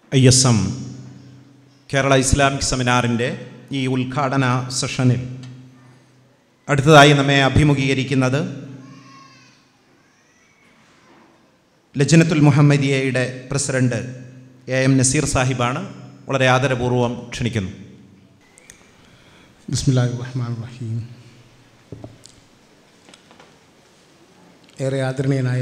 I S M Kerala Islamic സെമിനാറിൻ്റെ ഈ ഉദ്ഘാടന സെഷനിൽ അടുത്തതായി നമ്മെ അഭിമുഖീകരിക്കുന്നത് ലജനത്തുൽ മുഹമ്മദിയയുടെ പ്രസിഡന്റ് എ എം നസീർ സാഹിബാണ് വളരെ ആദരപൂർവ്വം ക്ഷണിക്കുന്നു ബിസ്മില്ലാഹി റഹ്മാൻ റഹീം ഏറെ ആദരണീയനായ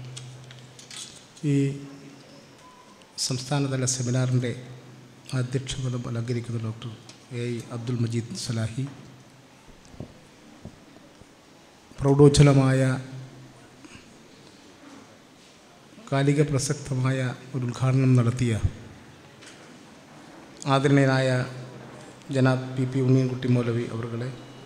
ഈ സംസ്ഥാനതല സെമിനാറിൻ്റെ അധ്യക്ഷപദം അലങ്കരിക്കുന്ന doctor A I Abdul Majeed Salahi പ്രൗഢോജ്വലമായ കാലിക പ്രസക്തമായ ഒരു ഉദ്ഘാടനം നടത്തിയ ആദരണീയനായ ജനാബ് പി പി ഉണ്ണിയൻകുട്ടി മൗലവി അവരുടെ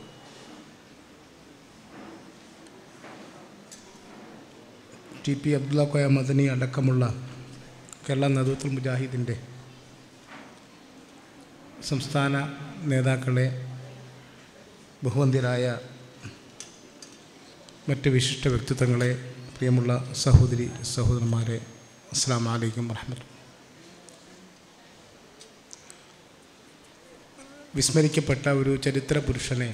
ടി പി അബ്ദുള്ള കോയ മദനി അടക്കമുള്ള കേരള നദുത്തുൽ മുജാഹിദിൻ്റെ സംസ്ഥാന നേതാക്കളെ ബഹുവന്ധ്യരായ മറ്റ് വിശിഷ്ട വ്യക്തിത്വങ്ങളെ പ്രിയമുള്ള സഹോദരി സഹോദരന്മാരെ അസ്സാം വലൈക്കും വർഹമത്തുള്ള വിസ്മരിക്കപ്പെട്ട ഒരു ചരിത്ര പുരുഷനെ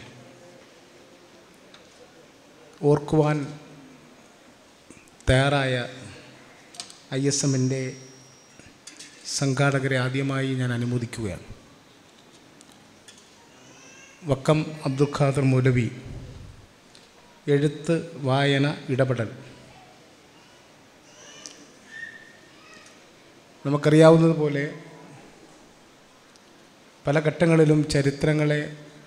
ഓർക്കുവാൻ തയ്യാറായ ഐ എസ് എമ്മിൻ്റെ സംഘാടകരെ ആദ്യമായി ഞാൻ അനുമോദിക്കുകയാണ് വക്കം അബ്ദുൽ ഖാദർ മൗലവി എഴുത്ത് വായന ഇടപെടൽ നമുക്കറിയാവുന്നതുപോലെ പല ഘട്ടങ്ങളിലും ചരിത്രങ്ങളെ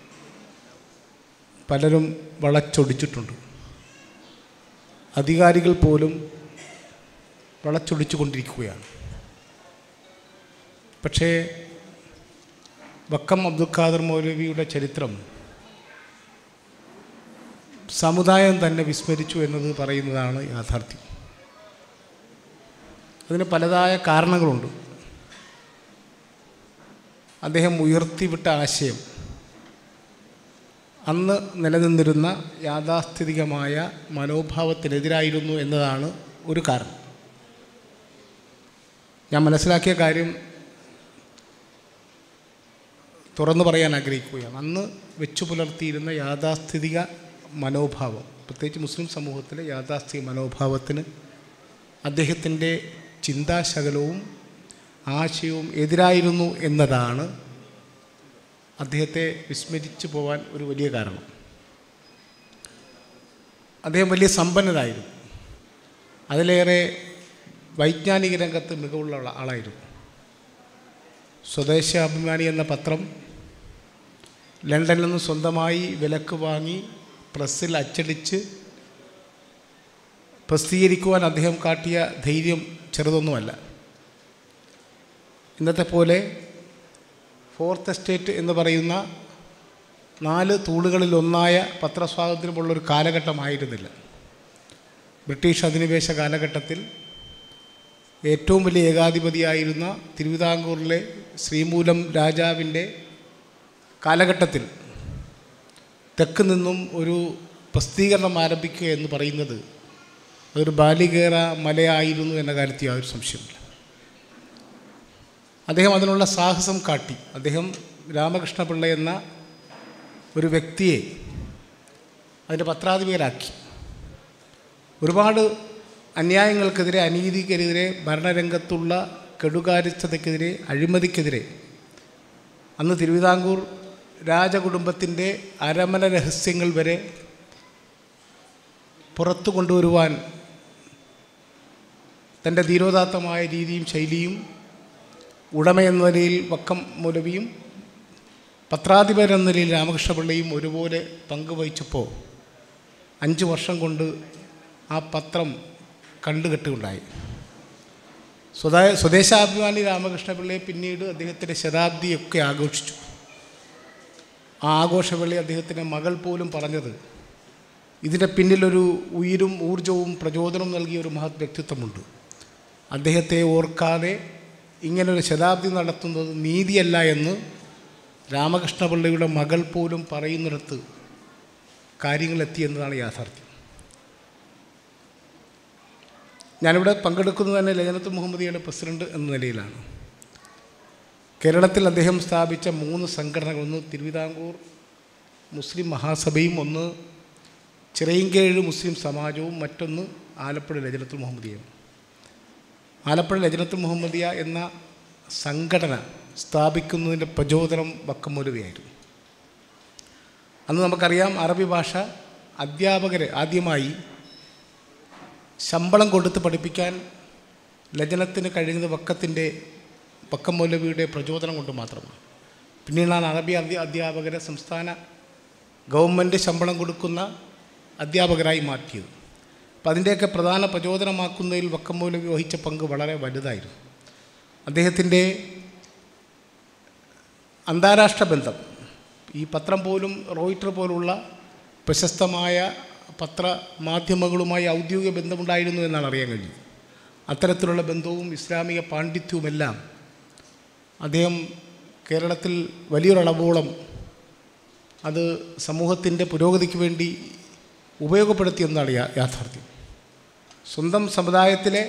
പലരും വളച്ചൊടിച്ചിട്ടുണ്ട് അധികാരികൾ പോലും വളച്ചൊടിച്ചു കൊണ്ടിരിക്കുകയാണ് പക്ഷേ വക്കം അബ്ദുൽ ഖാദർ മൗലവിയുടെ ചരിത്രം സമുദായം തന്നെ വിസ്മരിച്ചു എന്നത് പറയുന്നതാണ് യാഥാർത്ഥ്യം അതിന് പലതായ കാരണങ്ങളുണ്ട് അദ്ദേഹം ഉയർത്തിവിട്ട ആശയം അന്ന് നിലനിന്നിരുന്ന യാഥാസ്ഥിതികമായ മനോഭാവത്തിനെതിരായിരുന്നു എന്നതാണ് ഒരു കാരണം ഞാൻ മനസ്സിലാക്കിയ കാര്യം തുറന്നു പറയാൻ ആഗ്രഹിക്കുകയാണ് അന്ന് വെച്ചു പുലർത്തിയിരുന്ന യാഥാസ്ഥിതിക മനോഭാവം പ്രത്യേകിച്ച് മുസ്ലിം സമൂഹത്തിലെ യാഥാസ്ഥിക മനോഭാവത്തിന് അദ്ദേഹത്തിൻ്റെ ചിന്താശകലവും ആശയവും എതിരായിരുന്നു എന്നതാണ് അദ്ദേഹത്തെ വിസ്മരിച്ചു പോകാൻ ഒരു വലിയ കാരണം അദ്ദേഹം വലിയ സമ്പന്നനായിരുന്നു അതിലേറെ വൈജ്ഞാനിക രംഗത്ത് മികവുള്ള ആളായിരുന്നു സ്വദേശാഭിമാനി എന്ന പത്രം ലണ്ടനിൽ നിന്ന് സ്വന്തമായി വിലക്ക് വാങ്ങി പ്രസ്സിൽ അച്ചടിച്ച് പ്രസിദ്ധീകരിക്കുവാൻ അദ്ദേഹം കാട്ടിയ ധൈര്യം ചെറുതൊന്നുമല്ല ഇന്നത്തെ പോലെ ഫോർത്ത് എസ്റ്റേറ്റ് എന്ന് പറയുന്ന നാല് തൂണുകളിൽ ഒന്നായ പത്രസ്വാതന്ത്ര്യമുള്ളൊരു കാലഘട്ടമായിരുന്നില്ല ബ്രിട്ടീഷ് അധിനിവേശ കാലഘട്ടത്തിൽ ഏറ്റവും വലിയ ഏകാധിപതിയായിരുന്ന തിരുവിതാംകൂറിലെ ശ്രീമൂലം രാജാവിൻ്റെ കാലഘട്ടത്തിൽ തെക്ക് നിന്നും ഒരു പ്രസിദ്ധീകരണം ആരംഭിക്കുക എന്ന് പറയുന്നത് അതൊരു ബാലികേറ മലയായിരുന്നു എന്ന കാര്യത്തിൽ യാതൊരു സംശയമില്ല അദ്ദേഹം അതിനുള്ള സാഹസം കാട്ടി അദ്ദേഹം രാമകൃഷ്ണപിള്ള എന്ന ഒരു വ്യക്തിയെ അതിൻ്റെ പത്രാധിപരാക്കി ഒരുപാട് അന്യായങ്ങൾക്കെതിരെ അനീതിക്കെതിരെ ഭരണരംഗത്തുള്ള കെടുകാര്യസ്ഥതയ്ക്കെതിരെ അഴിമതിക്കെതിരെ അന്ന് തിരുവിതാംകൂർ രാജകുടുംബത്തിൻ്റെ അരമന രഹസ്യങ്ങൾ വരെ പുറത്തു കൊണ്ടുവരുവാൻ തൻ്റെ ധീരോദാത്തമായ രീതിയും ശൈലിയും ഉടമയെന്ന നിലയിൽ വക്കം മൗലവിയും പത്രാധിപരെന്ന നിലയിൽ രാമകൃഷ്ണപിള്ളയും ഒരുപോലെ പങ്കുവഹിച്ചപ്പോൾ അഞ്ച് വർഷം കൊണ്ട് ആ പത്രം കണ്ടുകെട്ടുണ്ടായി സ്വദാ സ്വദേശാഭിമാനി രാമകൃഷ്ണപിള്ളയെ പിന്നീട് അദ്ദേഹത്തിൻ്റെ ശതാബ്ദിയൊക്കെ ആഘോഷിച്ചു ആ ആഘോഷവേളി അദ്ദേഹത്തിൻ്റെ മകൾ പോലും പറഞ്ഞത് ഇതിൻ്റെ പിന്നിലൊരു ഉയിരും ഊർജവും പ്രചോദനവും നൽകിയ ഒരു മഹത് വ്യക്തിത്വമുണ്ട് അദ്ദേഹത്തെ ഓർക്കാതെ ഇങ്ങനൊരു ശതാബ്ദി നടത്തുന്നത് നീതിയല്ല എന്ന് രാമകൃഷ്ണപിള്ളയുടെ മകൾ പോലും പറയുന്നിടത്ത് കാര്യങ്ങളെത്തി എന്നതാണ് യാഥാർത്ഥ്യം ഞാനിവിടെ പങ്കെടുക്കുന്നത് തന്നെ ലജനത്ത് മുഹമ്മദിയുടെ പ്രസിഡന്റ് എന്ന നിലയിലാണ് കേരളത്തിൽ അദ്ദേഹം സ്ഥാപിച്ച മൂന്ന് സംഘടനകൾ ഒന്ന് തിരുവിതാംകൂർ മുസ്ലിം മഹാസഭയും ഒന്ന് ചിറയിൻകീഴ് മുസ്ലിം സമാജവും മറ്റൊന്ന് ആലപ്പുഴ ലജനത്തുൽ മുഹമ്മദിയയും ആലപ്പുഴ ലജനത്തുൽ മുഹമ്മദിയ എന്ന സംഘടന സ്ഥാപിക്കുന്നതിൻ്റെ പ്രചോദനം വക്കമൗലവിയായിരുന്നു അന്ന് നമുക്കറിയാം അറബി ഭാഷ അധ്യാപകരെ ആദ്യമായി ശമ്പളം കൊടുത്ത് പഠിപ്പിക്കാൻ ലജനത്തിന് കഴിയുന്നത് വക്കത്തിൻ്റെ വക്കം മൗലവിയുടെ പ്രചോദനം കൊണ്ട് മാത്രമാണ് പിന്നീടാണ് അറബി അധ്യ അധ്യാപകരെ സംസ്ഥാന ഗവൺമെൻറ് ശമ്പളം കൊടുക്കുന്ന അധ്യാപകരായി മാറ്റിയത് അപ്പം അതിൻ്റെയൊക്കെ പ്രധാന പ്രചോദനമാക്കുന്നതിൽ വക്കം മൗലവി വഹിച്ച പങ്ക് വളരെ വലുതായിരുന്നു അദ്ദേഹത്തിൻ്റെ അന്താരാഷ്ട്ര ബന്ധം ഈ പത്രം പോലും റോയിറ്റർ പോലുള്ള പ്രശസ്തമായ പത്രമാധ്യമങ്ങളുമായി ഔദ്യോഗിക ബന്ധമുണ്ടായിരുന്നു എന്നാണ് അറിയാൻ കഴിഞ്ഞത് അത്തരത്തിലുള്ള ബന്ധവും ഇസ്ലാമിക പാണ്ഡിത്യവുമെല്ലാം അദ്ദേഹം കേരളത്തിൽ വലിയൊരളവോളം അത് സമൂഹത്തിൻ്റെ പുരോഗതിക്ക് വേണ്ടി ഉപയോഗപ്പെടുത്തിയെന്നാണ് യാ യാഥാർത്ഥ്യം സ്വന്തം സമുദായത്തിലെ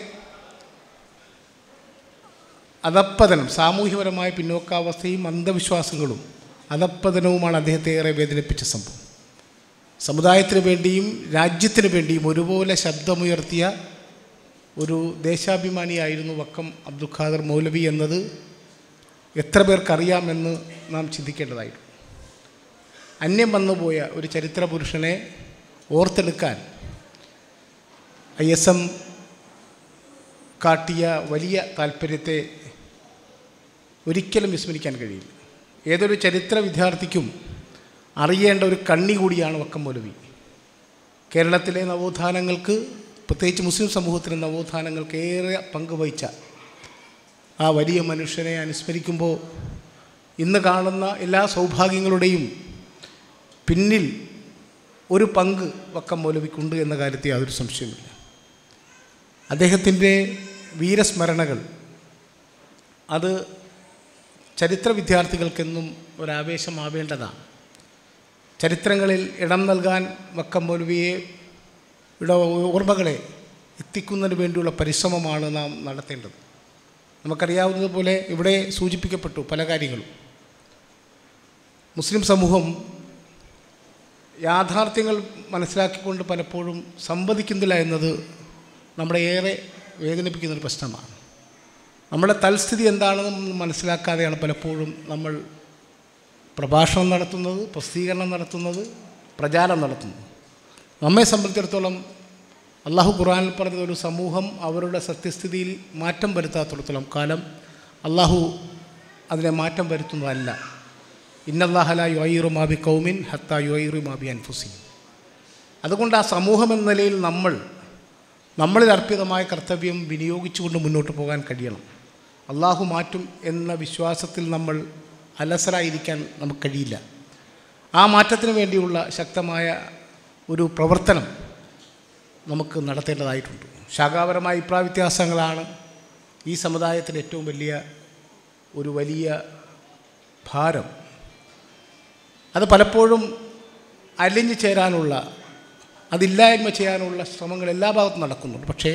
അധപ്പതനം സാമൂഹ്യപരമായ പിന്നോക്കാവസ്ഥയും അന്ധവിശ്വാസങ്ങളും അധപ്പതനവുമാണ് അദ്ദേഹത്തെ ഏറെ വേദനിപ്പിച്ച സംഭവം സമുദായത്തിന് വേണ്ടിയും രാജ്യത്തിന് വേണ്ടിയും ഒരുപോലെ ശബ്ദമുയർത്തിയ ഒരു ദേശാഭിമാനിയായിരുന്നു വക്കം അബ്ദുൽ ഖാദർ മൗലവി എന്നത് എത്ര പേർക്കറിയാമെന്ന് നാം ചിന്തിക്കേണ്ടതായിരുന്നു അന്യം വന്നുപോയ ഒരു ചരിത്ര പുരുഷനെ ഓർത്തെടുക്കാൻ ഐ എസ് എം കാട്ടിയ വലിയ താല്പര്യത്തെ ഒരിക്കലും വിസ്മരിക്കാൻ കഴിയില്ല ഏതൊരു ചരിത്ര വിദ്യാർത്ഥിക്കും അറിയേണ്ട ഒരു കണ്ണി കൂടിയാണ് വക്കം മൗലവി കേരളത്തിലെ നവോത്ഥാനങ്ങൾക്ക് പ്രത്യേകിച്ച് മുസ്ലിം സമൂഹത്തിലെ നവോത്ഥാനങ്ങൾക്ക് ഏറെ പങ്ക് വഹിച്ച ആ വലിയ മനുഷ്യനെ അനുസ്മരിക്കുമ്പോൾ ഇന്ന് കാണുന്ന എല്ലാ സൗഭാഗ്യങ്ങളുടെയും പിന്നിൽ ഒരു പങ്ക് വക്കം മൗലവിക്കുണ്ട് എന്ന കാര്യത്തിൽ യാതൊരു സംശയമില്ല അദ്ദേഹത്തിൻ്റെ വീരസ്മരണകൾ അത് ചരിത്ര വിദ്യാർത്ഥികൾക്കെന്നും ഒരാവേശമാവേണ്ടതാണ് ചരിത്രങ്ങളിൽ ഇടം നൽകാൻ വക്കം മൗലവിയെ ഇവിടെ ഓർമ്മകളെ എത്തിക്കുന്നതിന് വേണ്ടിയുള്ള പരിശ്രമമാണ് നാം നടത്തേണ്ടത് നമുക്കറിയാവുന്നതുപോലെ ഇവിടെ സൂചിപ്പിക്കപ്പെട്ടു പല കാര്യങ്ങളും മുസ്ലിം സമൂഹം യാഥാർത്ഥ്യങ്ങൾ മനസ്സിലാക്കിക്കൊണ്ട് പലപ്പോഴും സംവദിക്കുന്നില്ല എന്നത് നമ്മളെ ഏറെ വേദനിപ്പിക്കുന്നൊരു പ്രശ്നമാണ് നമ്മുടെ തൽസ്ഥിതി എന്താണെന്ന് മനസ്സിലാക്കാതെയാണ് പലപ്പോഴും നമ്മൾ പ്രഭാഷണം നടത്തുന്നത് പ്രസിദ്ധീകരണം നടത്തുന്നത് പ്രചാരം നടത്തുന്നത് നമ്മെ സംബന്ധിച്ചിടത്തോളം അള്ളാഹു ഖുറാനിൽ പറഞ്ഞ ഒരു സമൂഹം അവരുടെ സത്യസ്ഥിതിയിൽ മാറ്റം വരുത്താത്തിടത്തോളം കാലം അള്ളാഹു അതിനെ മാറ്റം വരുത്തുന്നതല്ല ഇന്നല്ലാഹല യുഐറു മാബി കൗമിൻ ഹത്ത യുഐറു മാബി അൻഫുസി അതുകൊണ്ട് ആ സമൂഹം എന്ന നിലയിൽ നമ്മൾ നമ്മളിൽ അർപ്പിതമായ കർത്തവ്യം വിനിയോഗിച്ചുകൊണ്ട് മുന്നോട്ട് പോകാൻ കഴിയണം അള്ളാഹു മാറ്റും എന്ന വിശ്വാസത്തിൽ നമ്മൾ അലസരായിരിക്കാൻ നമുക്ക് കഴിയില്ല ആ മാറ്റത്തിന് വേണ്ടിയുള്ള ശക്തമായ ഒരു പ്രവർത്തനം നമുക്ക് നടത്തേണ്ടതായിട്ടുണ്ട് ശാഖാപരമായ അഭിപ്രായവ്യത്യാസങ്ങളാണ് ഈ സമുദായത്തിന് ഏറ്റവും വലിയ ഒരു വലിയ ഭാരം അത് പലപ്പോഴും അലിഞ്ഞു ചേരാനുള്ള അതില്ലായ്മ ചെയ്യാനുള്ള ശ്രമങ്ങൾ എല്ലാ ഭാഗത്തും നടക്കുന്നുണ്ട് പക്ഷേ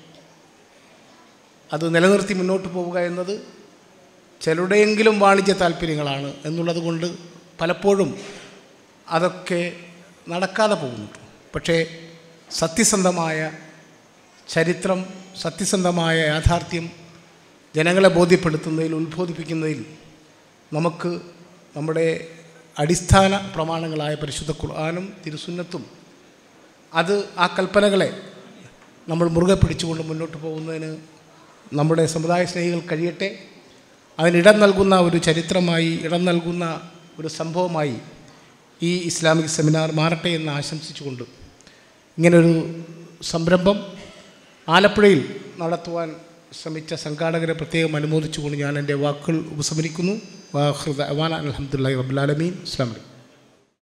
അത് നിലനിർത്തി മുന്നോട്ട് പോവുക എന്നത് ചിലരുടെയെങ്കിലും വാണിജ്യ താല്പര്യങ്ങളാണ് എന്നുള്ളത് കൊണ്ട് പലപ്പോഴും അതൊക്കെ നടക്കാതെ പോകുന്നുണ്ട് പക്ഷേ സത്യസന്ധമായ ചരിത്രം സത്യസന്ധമായ യാഥാർത്ഥ്യം ജനങ്ങളെ ബോധ്യപ്പെടുത്തുന്നതിൽ ഉത്ബോധിപ്പിക്കുന്നതിൽ നമുക്ക് നമ്മുടെ അടിസ്ഥാന പ്രമാണങ്ങളായ പരിശുദ്ധ ഖുർആാനും തിരുസുന്നത്തും അത് ആ കൽപ്പനകളെ നമ്മൾ മുറുകെ പിടിച്ചുകൊണ്ട് മുന്നോട്ട് പോകുന്നതിന് നമ്മുടെ സമുദായ സ്നേഹികൾ കഴിയട്ടെ അതിനിടം നൽകുന്ന ഒരു ചരിത്രമായി ഇടം നൽകുന്ന ഒരു സംഭവമായി ഈ ഇസ്ലാമിക് സെമിനാർ മാറട്ടെ എന്ന് ആശംസിച്ചുകൊണ്ട് ഇങ്ങനൊരു സംരംഭം ആലപ്പുഴയിൽ നടത്തുവാൻ ശ്രമിച്ച സംഘാടകരെ പ്രത്യേകം അനുമോദിച്ചുകൊണ്ട് ഞാൻ എൻ്റെ വാക്കുകൾ ഉപസംഹരിക്കുന്നു വാഹൃദ അവാന അലഹമുല്ലാ റബുലാലമീൻ ഇസ്ലാം വലൈക്കും